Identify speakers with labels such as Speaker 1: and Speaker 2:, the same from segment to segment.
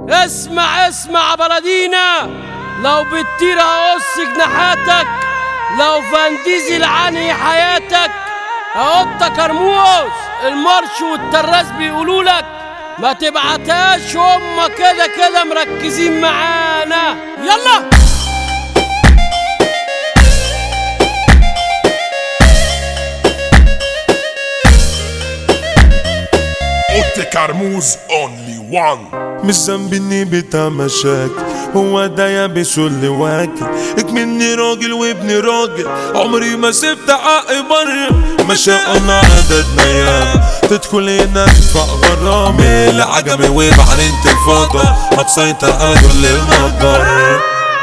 Speaker 1: اسمع اسمع بلدينا لو بتطير هقص جناحاتك لو فانديزي لعني حياتك هقطك كرموز المارش والتراس بيقولوا لك ما تبعتهاش هما كده كده مركزين معانا يلا
Speaker 2: اوتي كرموز اونلي وان
Speaker 3: مش ذنبي اني بتاع مشاكل هو ده يابس اللي واكل اكمني راجل وابني راجل عمري ما سبت حقي بره ما شاء الله عددنا يا تدخل هنا تدفع غرامي العجمي وبعد انت الفضة هتسيطر على كل المقدار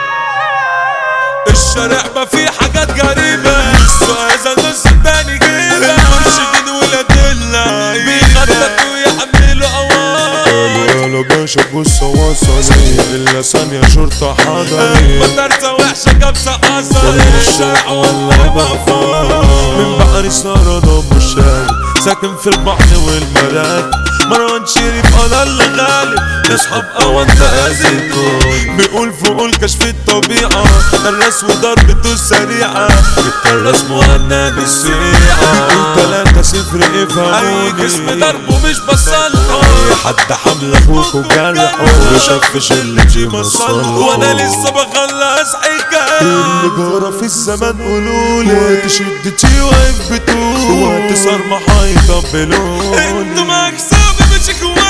Speaker 3: الشارع ما فيه حاجات غريبة هذا نص التاني جيبة المرشدين ولادنا بيخططوا ويحملوا أوان قالوا يلا باشا بص وصلي إلا ثانية شرطة حضري مدرسة وحشة كبسة حصري الشارع والله بقفل من بحر سارة ضب الشاي ساكن في البحر والمراكب مروان شريف انا اللي غالب نصحاب او انت ازيتون بيقول فوق الكشف الطبيعة الراس وضربته سريعة الراس مهنا بالسريعة تلاتة صفر افهموني اي جسم ضربه مش بصلحه اي حد حمل اخوك وجرحه وشفش اللي جي مصلحه وانا لسه بخلص حكاية اللي جرى في الزمان قولولي وقت شدتي واقف بتقول وقت صرمة هيطبلوني انتوا مكسوبة مش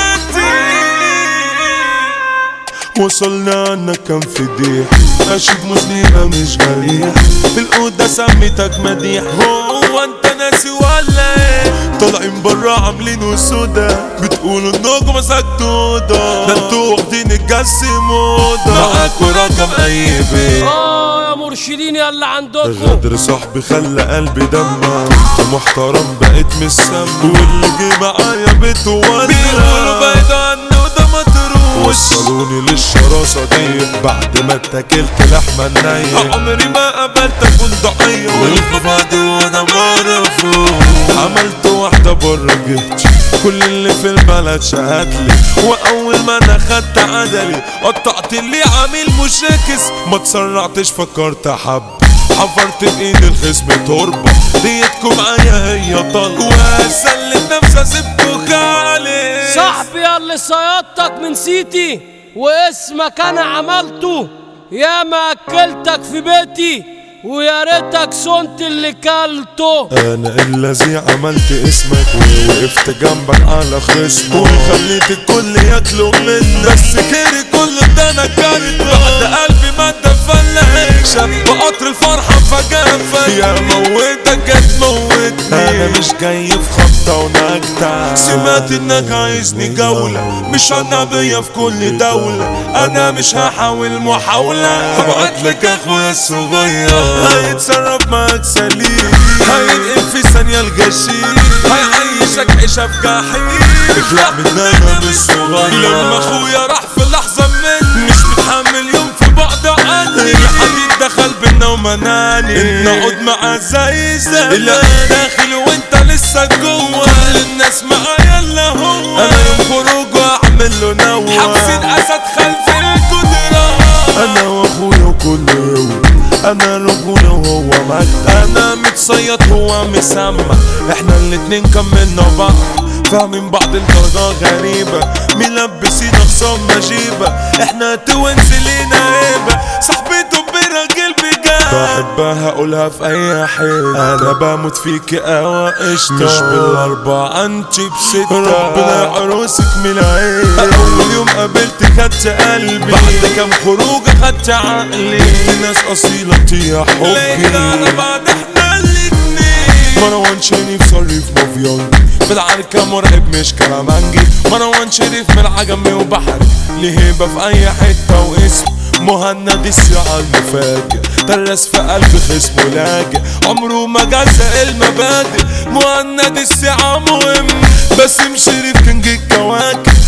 Speaker 3: اخواتي وصلنا عنك كان فضيح اشوف مسلمة مش جريح في الأوضة سميتك مديح هو انت ناسي ولا ايه طالعين برا عاملين وسودا بتقولوا انكم مسكتوا ده ده انتوا واخدين الجس موضة معاكوا رقم اي بيت
Speaker 1: اه يا مرشدين يلا عندكم
Speaker 3: غدر صاحبي خلى قلبي دمع كنت محترم بقيت مش سم واللي جه معايا بيته ولا بيقولوا بعيد عني وده مطروش وصلوني للشراسة دي بعد ما اتاكلت لحمة نية عمري ما قابلت اكون ضحية والخفاضي وانا معرفوش عملت واحدة بره جهتي كل اللي في البلد شهدلي واول ما انا خدت عدلي قطعت اللي عامل مشاكس ما تسرعتش فكرت احب حفرت بايد الخصم تربة ديتكم معايا هي طلب واسلم نفسي سبته خالص
Speaker 1: صاحبي اللي صيادتك من سيتي واسمك انا عملته يا ما اكلتك في بيتي ويا ريتك صنت اللي كلته
Speaker 3: انا الذي عملت اسمك ووقفت جنبك على خصمك وخليت الكل ياكلوا منك بس كيري كل ده انا كارت بعد قلبي ما اتدفلك شاب قطر الفرحة فجأة يا موتك جت موتني انا مش جاي في خبطة ونكتة سمعت انك عايزني جولة مش انا بيا في كل دولة انا مش هحاول محاولة هبعت لك اخويا الصغير هيتصرف معاك سليم هينقل في ثانية الغشيم هيعيشك عيشة في جحيم اخلع من انا مش صغير لما اخويا راح في لحظة مني مش متحمل يوم في بعد عني الحديد دخل بينا ومناني ان اقعد معاه زي زمان لا داخل وانت لسه جوه كل الناس معايا الا هو انا يوم خروج واعمل له نوى حبس الاسد خلف الجدران انا واخويا وكل يوم انا رجولة وهو مجد انا متصيد هو مسمى احنا الاتنين كملنا بعض فاهمين بعض لدرجة غريبة ملبسين اخصام مجيبة احنا توينز لينا هيبة صاحبته براجل بجد بحبها اقولها في اي حين انا بموت فيك قوي قشطة مش بالاربعة انت بستة ربنا عروسك من العين اول يوم قابلت خدت قلبي بعد كام خروج خدت عقلي انت ناس اصيلة يا حبي انا بعد احنا الاتنين مروان شريف صريف مافيان في العركة مرعب مش كلامنجي مروان شريف من العجمي وبحري ليه هيبة في اي حتة واسم مهند الساعة المفاجئ درس في قلب خصمه لاجئ عمره ما جزء المبادئ مهند الساعة مهم باسم شريف كان جه الكواكب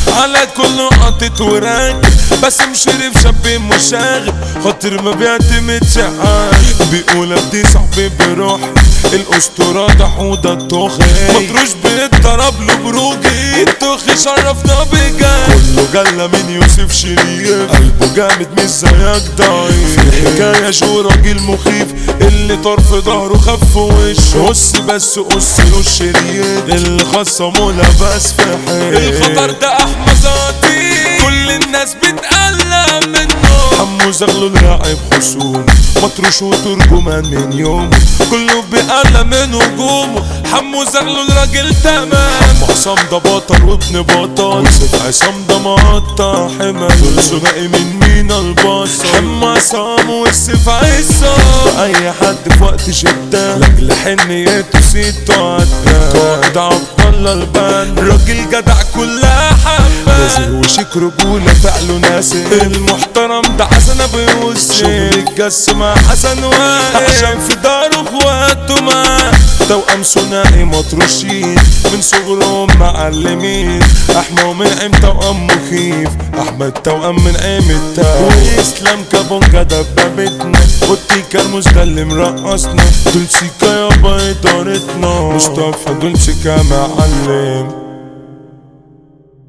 Speaker 3: على كل قطة وراك بس مشرف شاب مشاغب خاطر ما بيعتمدش عاد بيقول ابدي صاحبي بروح الاسطورة ده حوضة التوخي مطروش بيتضرب له بروجي التوخي شرفنا بجد كله جلة من يوسف شريف قلبه جامد مش زيك ضعيف في حكاية شو راجل مخيف اللي طرف ظهره خف وشه قص بس قص له الشريط اللي خصمه لبس في حيط الخطر ده احمزاتي كل الناس بتقلق منه حمو زغلول راعب خصوم مطروش وترجمان من يوم كله بيقلق من هجومه حمو زغلول راجل تمام عصام ده بطل وابن بطل وسيف عصام ده مقطع حمل دول ثنائي من مينا البصل حمو عصام والسيف عصام اي حد في وقت شدة لاجل حنيته سيته عدى قائد عبد الله البان راجل جدع كلها حمل نازل وشيك رجولة فعله ناسي المحترم ده حسن ابو يوسف شغل الجس مع حسن واقف عشان في داره اخواته معاه توأم ثنائي مطروشين من صغرهم معلمين احمى ومنعم توأم مخيف احمد توأم من عيم التاو واسلام كابونجا دبابتنا والتيكا الموز ده اللي مرقصنا دول سيكا يابا ادارتنا مصطفى دول سيكا معلم